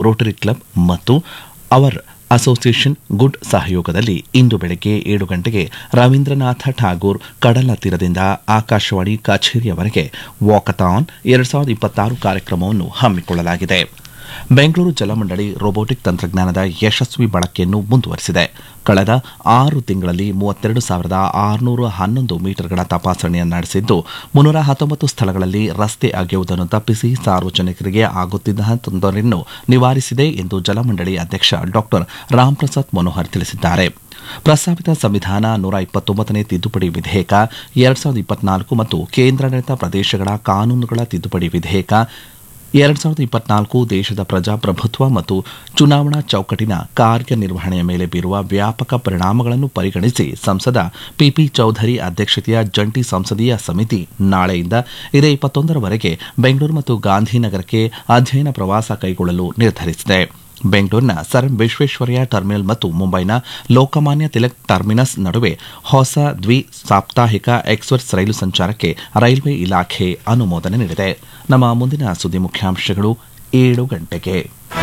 Rotary club ಮತ್ತು our association good ಸಹಯೋಗದಲ್ಲಿ ಇಂದು ಬೆಳಗ್ಗೆ ಏಳು ಗಂಟೆಗೆ ರವೀಂದ್ರನಾಥ ಠಾಗೂರ್ ಕಡಲ ತೀರದಿಂದ ಆಕಾಶವಾಣಿ ಕಚೇರಿಯವರೆಗೆ ವಾಕಥಾನ್ ಎರಡ್ ಸಾವಿರದ ಇಪ್ಪತ್ತಾರು ಕಾರ್ಯಕ್ರಮವನ್ನು ಹಮ್ಮಿಕೊಳ್ಳಲಾಗಿದೆ ಬೆಂಗಳೂರು ಜಲಮಂಡಳಿ ರೋಬೋಟಿಕ್ ತಂತ್ರಜ್ಞಾನದ ಯಶಸ್ವಿ ಬಳಕೆಯನ್ನು ಮುಂದುವರೆಸಿದೆ ಕಳೆದ ಆರು ತಿಂಗಳಲ್ಲಿ ಮೂವತ್ತೆರಡು ಸಾವಿರದ ಆರುನೂರ ಹನ್ನೊಂದು ಮೀಟರ್ಗಳ ತಪಾಸಣೆಯನ್ನು ನಡೆಸಿದ್ದು ಮುನ್ನೂರ ಹತ್ತೊಂಬತ್ತು ಸ್ಥಳಗಳಲ್ಲಿ ರಸ್ತೆ ಅಗೆಯುವುದನ್ನು ತಪ್ಪಿಸಿ ಸಾರ್ವಜನಿಕರಿಗೆ ಆಗುತ್ತಿದ್ದ ತೊಂದರೆಯನ್ನು ನಿವಾರಿಸಿದೆ ಎಂದು ಜಲಮಂಡಳಿ ಅಧ್ಯಕ್ಷ ಡಾ ರಾಮ್ಪ್ರಸಾದ್ ಮನೋಹರ್ ತಿಳಿಸಿದ್ದಾರೆ ಪ್ರಸ್ತಾವಿತ ಸಂವಿಧಾನ ನೂರ ಇಪ್ಪತ್ತೊಂಬತ್ತನೇ ತಿದ್ದುಪಡಿ ವಿಧೇಯಕ ಎರಡ್ ಸಾವಿರದ ಇಪ್ಪತ್ನಾಲ್ಕು ಮತ್ತು ಕೇಂದ್ರಾಡಳಿತ ಪ್ರದೇಶಗಳ ಕಾನೂನುಗಳ ತಿದ್ದುಪಡಿ ವಿಧೇಯಕ ಎರಡ್ ಸಾವಿರದ ಇಪ್ಪತ್ನಾಲ್ಕು ದೇಶದ ಪ್ರಜಾಪ್ರಭುತ್ವ ಮತ್ತು ಚುನಾವಣಾ ಚೌಕಟ್ಟಿನ ಕಾರ್ಯನಿರ್ವಹಣೆಯ ಮೇಲೆ ಬೀರುವ ವ್ಯಾಪಕ ಪರಿಣಾಮಗಳನ್ನು ಪರಿಗಣಿಸಿ ಸಂಸದ ಪಿಪಿ ಚೌಧರಿ ಅಧ್ಯಕ್ಷತೆಯ ಜಂಟಿ ಸಂಸದೀಯ ಸಮಿತಿ ನಾಳೆಯಿಂದ ಇದೇ ಇಪ್ಪತ್ತೊಂದರವರೆಗೆ ಬೆಂಗಳೂರು ಮತ್ತು ಗಾಂಧಿನಗರಕ್ಕೆ ಅಧ್ಯಯನ ಪ್ರವಾಸ ಕೈಗೊಳ್ಳಲು ನಿರ್ಧರಿಸಿದೆ ಬೆಂಗಳೂರಿನ ಸರ್ ವಿಶ್ವೇಶ್ವರಯ್ಯ ಟರ್ಮಿನಲ್ ಮತ್ತು ಮುಂಬೈನ ಲೋಕಮಾನ್ಯ ತಿಲಕ್ ಟರ್ಮಿನಸ್ ನಡುವೆ ಹೊಸ ದ್ವಿ ಸಾಪ್ತಾಹಿಕ ಎಕ್ಸ್ಪ್ರೆಸ್ ರೈಲು ಸಂಚಾರಕ್ಕೆ ರೈಲ್ವೆ ಇಲಾಖೆ ಅನುಮೋದನೆ ನೀಡಿದೆ ನಮ್ಮ ಮುಂದಿನ ಸುದ್ದಿ ಮುಖ್ಯಾಂಶಗಳು ಏಳು ಗಂಟೆಗೆ